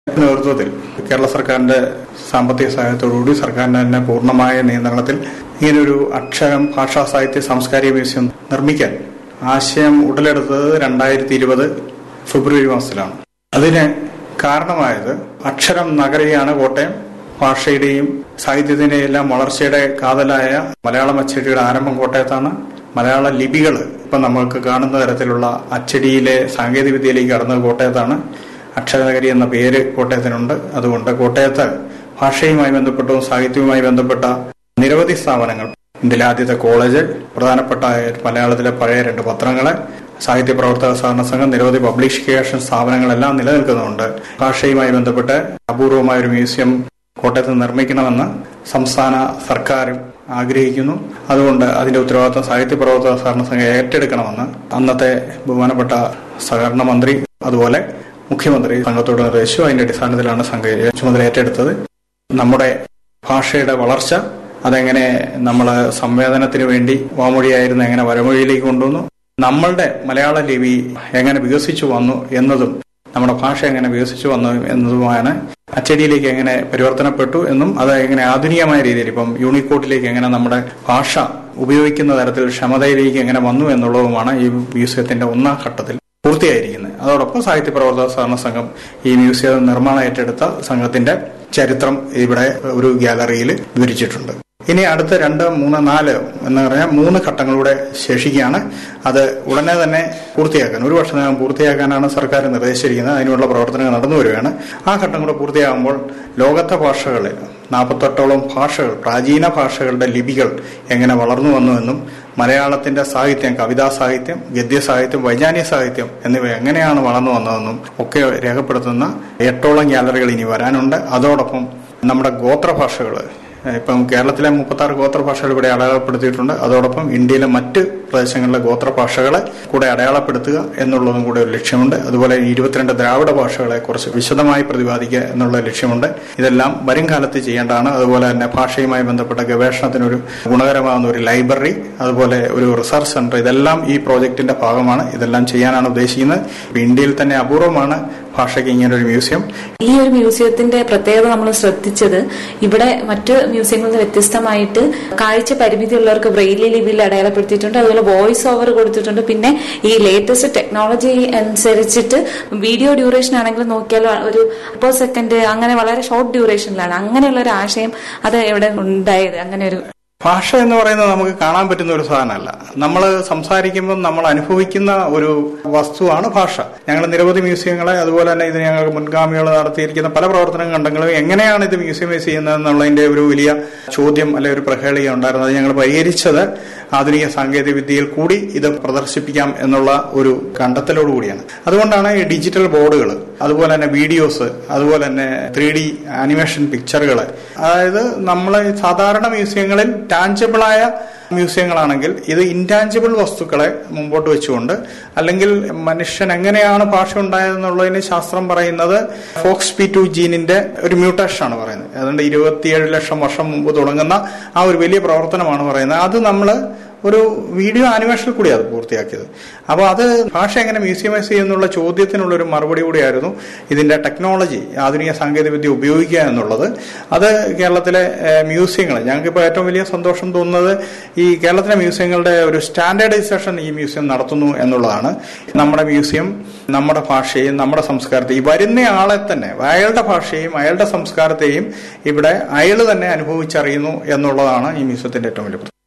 നേതൃത്വത്തിൽ കേരള സർക്കാരിന്റെ സാമ്പത്തിക സഹായത്തോടുകൂടി സർക്കാരിന്റെ തന്നെ പൂർണ്ണമായ നിയന്ത്രണത്തിൽ ഇങ്ങനൊരു അക്ഷരം ഭാഷാ സാഹിത്യ സാംസ്കാരിക മ്യൂസിയം നിർമ്മിക്കാൻ ആശയം ഉടലെടുത്തത് രണ്ടായിരത്തി ഇരുപത് ഫെബ്രുവരി മാസത്തിലാണ് അതിന് കാരണമായത് അക്ഷരം നഗരിയാണ് കോട്ടയം ഭാഷയുടെയും സാഹിത്യത്തിന്റെയും എല്ലാം വളർച്ചയുടെ കാതലായ മലയാളം അച്ചടിയുടെ ആരംഭം കോട്ടയത്താണ് മലയാള ലിപികൾ ഇപ്പൊ നമ്മൾക്ക് കാണുന്ന തരത്തിലുള്ള അച്ചടിയിലെ സാങ്കേതിക വിദ്യയിലേക്ക് കടന്നത് കോട്ടയത്താണ് അക്ഷരനഗരി എന്ന പേര് കോട്ടയത്തിനുണ്ട് അതുകൊണ്ട് കോട്ടയത്ത് ഭാഷയുമായി ബന്ധപ്പെട്ടതും സാഹിത്യവുമായി ബന്ധപ്പെട്ട നിരവധി സ്ഥാപനങ്ങൾ ഇന്ത്യയിലെ ആദ്യത്തെ കോളേജ് പ്രധാനപ്പെട്ട മലയാളത്തിലെ പഴയ രണ്ട് പത്രങ്ങള് സാഹിത്യ പ്രവർത്തക സഹകരണ സംഘം നിരവധി പബ്ലിക്കേഷൻ സ്ഥാപനങ്ങളെല്ലാം നിലനിൽക്കുന്നുണ്ട് ഭാഷയുമായി ബന്ധപ്പെട്ട് അപൂർവമായ ഒരു മ്യൂസിയം കോട്ടയത്ത് നിർമ്മിക്കണമെന്ന് സംസ്ഥാന സർക്കാരും ആഗ്രഹിക്കുന്നു അതുകൊണ്ട് അതിന്റെ ഉത്തരവാദിത്വം സാഹിത്യ പ്രവർത്തക സഹകരണ സംഘം ഏറ്റെടുക്കണമെന്ന് അന്നത്തെ ബഹുമാനപ്പെട്ട സഹകരണ മന്ത്രി അതുപോലെ മുഖ്യമന്ത്രി സംഘത്തോട് നിർദ്ദേശിച്ചു അതിന്റെ അടിസ്ഥാനത്തിലാണ് സംഘം ചുമതല ഏറ്റെടുത്തത് നമ്മുടെ ഭാഷയുടെ വളർച്ച അതെങ്ങനെ നമ്മൾ സംവേദനത്തിന് വേണ്ടി വാമൊഴിയായിരുന്നു എങ്ങനെ വരമൊഴിയിലേക്ക് കൊണ്ടുവന്നു നമ്മളുടെ മലയാള ലിപി എങ്ങനെ വികസിച്ചു വന്നു എന്നതും നമ്മുടെ ഭാഷ എങ്ങനെ വികസിച്ചു വന്നു എന്നതുമാണ് അച്ചടിയിലേക്ക് എങ്ങനെ പരിവർത്തനപ്പെട്ടു എന്നും അത് എങ്ങനെ ആധുനികമായ രീതിയിൽ ഇപ്പം യൂണിക്കോഡിലേക്ക് എങ്ങനെ നമ്മുടെ ഭാഷ ഉപയോഗിക്കുന്ന തരത്തിൽ ക്ഷമതയിലേക്ക് എങ്ങനെ വന്നു എന്നുള്ളതുമാണ് ഈ മ്യൂസിയത്തിന്റെ ഒന്നാം ഘട്ടത്തിൽ പൂർത്തിയായിരിക്കുന്നത് അതോടൊപ്പം സാഹിത്യ പ്രവർത്തക സഹകരണ സംഘം ഈ മ്യൂസിയം നിർമ്മാണം ഏറ്റെടുത്ത സംഘത്തിന്റെ ചരിത്രം ഇവിടെ ഒരു ഗ്യാലറിയിൽ വിവരിച്ചിട്ടുണ്ട് ഇനി അടുത്ത രണ്ട് മൂന്ന് നാല് എന്ന് പറഞ്ഞാൽ മൂന്ന് ഘട്ടങ്ങളുടെ ശേഷിക്കുകയാണ് അത് ഉടനെ തന്നെ പൂർത്തിയാക്കാൻ ഒരു വർഷത്തിനകം പൂർത്തിയാക്കാനാണ് സർക്കാർ നിർദ്ദേശിച്ചിരിക്കുന്നത് അതിനുള്ള പ്രവർത്തനങ്ങൾ നടന്നു വരികയാണ് ആ ഘട്ടം കൂടെ പൂർത്തിയാകുമ്പോൾ ലോകത്തെ ഭാഷകളിൽ നാൽപ്പത്തെട്ടോളം ഭാഷകൾ പ്രാചീന ഭാഷകളുടെ ലിപികൾ എങ്ങനെ വളർന്നു വന്നുവെന്നും മലയാളത്തിന്റെ സാഹിത്യം കവിതാ സാഹിത്യം ഗദ്യ സാഹിത്യം വൈജ്ഞാനിക സാഹിത്യം എന്നിവ എങ്ങനെയാണ് വളർന്നു വന്നതെന്നും ഒക്കെ രേഖപ്പെടുത്തുന്ന എട്ടോളം ഗ്യാലറികൾ ഇനി വരാനുണ്ട് അതോടൊപ്പം നമ്മുടെ ഗോത്രഭാഷകൾ ഇപ്പം കേരളത്തിലെ മുപ്പത്തി ആറ് ഗോത്രഭാഷകൾ ഇവിടെ അടയാളപ്പെടുത്തിയിട്ടുണ്ട് അതോടൊപ്പം ഇന്ത്യയിലെ മറ്റ് പ്രദേശങ്ങളിലെ ഗോത്രഭാഷകളെ കൂടെ അടയാളപ്പെടുത്തുക എന്നുള്ളതും കൂടെ ഒരു ലക്ഷ്യമുണ്ട് അതുപോലെ ഇരുപത്തിരണ്ട് ദ്രാവിഡ ഭാഷകളെ കുറിച്ച് വിശദമായി പ്രതിപാദിക്കുക എന്നുള്ള ലക്ഷ്യമുണ്ട് ഇതെല്ലാം വരും കാലത്ത് ചെയ്യേണ്ടതാണ് അതുപോലെ തന്നെ ഭാഷയുമായി ബന്ധപ്പെട്ട ഗവേഷണത്തിനൊരു ഗുണകരമാകുന്ന ഒരു ലൈബ്രറി അതുപോലെ ഒരു റിസർച്ച് സെന്റർ ഇതെല്ലാം ഈ പ്രോജക്റ്റിന്റെ ഭാഗമാണ് ഇതെല്ലാം ചെയ്യാനാണ് ഉദ്ദേശിക്കുന്നത് ഇന്ത്യയിൽ തന്നെ അപൂർവമാണ് ഭാഷയ്ക്ക് ഇങ്ങനെ ഒരു മ്യൂസിയം ഈ ഒരു മ്യൂസിയത്തിന്റെ പ്രത്യേകത നമ്മൾ ശ്രദ്ധിച്ചത് ഇവിടെ മറ്റ് മ്യൂസിയങ്ങളിൽ നിന്ന് വ്യത്യസ്തമായിട്ട് കാഴ്ച പരിമിതിയുള്ളവർക്ക് ബ്രെയിലി ലിപിയിൽ അടയാളപ്പെടുത്തിയിട്ടുണ്ട് അതുപോലെ വോയിസ് ഓവർ കൊടുത്തിട്ടുണ്ട് പിന്നെ ഈ ലേറ്റസ്റ്റ് ടെക്നോളജി അനുസരിച്ചിട്ട് വീഡിയോ ഡ്യൂറേഷൻ ആണെങ്കിൽ നോക്കിയാൽ ഒരു പെർ സെക്കൻഡ് അങ്ങനെ വളരെ ഷോർട്ട് ഡ്യൂറേഷനിലാണ് അങ്ങനെയുള്ള ഒരു ആശയം അത് എവിടെ ഉണ്ടായത് അങ്ങനെ ഒരു ഭാഷ എന്ന് പറയുന്നത് നമുക്ക് കാണാൻ പറ്റുന്ന ഒരു സാധനമല്ല നമ്മൾ സംസാരിക്കുമ്പോൾ നമ്മൾ അനുഭവിക്കുന്ന ഒരു വസ്തുവാണ് ഭാഷ ഞങ്ങൾ നിരവധി മ്യൂസിയങ്ങളെ അതുപോലെ തന്നെ ഇത് ഞങ്ങൾ മുൻഗാമികൾ നടത്തിയിരിക്കുന്ന പല പ്രവർത്തനം കണ്ടെങ്കിലും എങ്ങനെയാണ് ഇത് മ്യൂസിയമൈസ് ചെയ്യുന്നത് എന്നുള്ളതിന്റെ ഒരു വലിയ ചോദ്യം അല്ലെ ഒരു പ്രഹേളിക ഉണ്ടായിരുന്നത് ഞങ്ങൾ പരിഹരിച്ചത് ആധുനിക സാങ്കേതിക വിദ്യയിൽ കൂടി ഇത് പ്രദർശിപ്പിക്കാം എന്നുള്ള ഒരു കണ്ടെത്തലോടുകൂടിയാണ് അതുകൊണ്ടാണ് ഈ ഡിജിറ്റൽ ബോർഡുകൾ അതുപോലെ തന്നെ വീഡിയോസ് അതുപോലെ തന്നെ ത്രീ ഡി ആനിമേഷൻ പിക്ചറുകൾ അതായത് നമ്മൾ സാധാരണ മ്യൂസിയങ്ങളിൽ ടാഞ്ചിബിളായ മ്യൂസിയങ്ങളാണെങ്കിൽ ഇത് ഇൻടാഞ്ചിബിൾ വസ്തുക്കളെ മുമ്പോട്ട് വെച്ചുകൊണ്ട് അല്ലെങ്കിൽ മനുഷ്യൻ എങ്ങനെയാണ് ഭാഷ ഉണ്ടായതെന്നുള്ളതിന് ശാസ്ത്രം പറയുന്നത് ഫോക്സ് പി ടു ജീനിന്റെ ഒരു മ്യൂട്ടേഷൻ ആണ് പറയുന്നത് അതുകൊണ്ട് ഇരുപത്തിയേഴ് ലക്ഷം വർഷം മുമ്പ് തുടങ്ങുന്ന ആ ഒരു വലിയ പ്രവർത്തനമാണ് പറയുന്നത് അത് നമ്മൾ ഒരു വീഡിയോ ആനിമേഷനിൽ കൂടി അത് പൂർത്തിയാക്കിയത് അപ്പോൾ അത് ഭാഷ എങ്ങനെ മ്യൂസിയമൈസ് ചെയ്യുന്നുള്ള ചോദ്യത്തിനുള്ള ഒരു മറുപടി കൂടിയായിരുന്നു ഇതിന്റെ ടെക്നോളജി ആധുനിക സാങ്കേതിക വിദ്യ ഉപയോഗിക്കുക എന്നുള്ളത് അത് കേരളത്തിലെ മ്യൂസിയങ്ങൾ ഞങ്ങൾക്കിപ്പോൾ ഏറ്റവും വലിയ സന്തോഷം തോന്നുന്നത് ഈ കേരളത്തിലെ മ്യൂസിയങ്ങളുടെ ഒരു സ്റ്റാൻഡേർഡൈസേഷൻ ഈ മ്യൂസിയം നടത്തുന്നു എന്നുള്ളതാണ് നമ്മുടെ മ്യൂസിയം നമ്മുടെ ഭാഷയും നമ്മുടെ സംസ്കാരത്തെയും ഈ വരുന്ന ആളെ തന്നെ അയാളുടെ ഭാഷയും അയാളുടെ സംസ്കാരത്തെയും ഇവിടെ അയാൾ തന്നെ അനുഭവിച്ചറിയുന്നു എന്നുള്ളതാണ് ഈ മ്യൂസിയത്തിന്റെ ഏറ്റവും വലിയ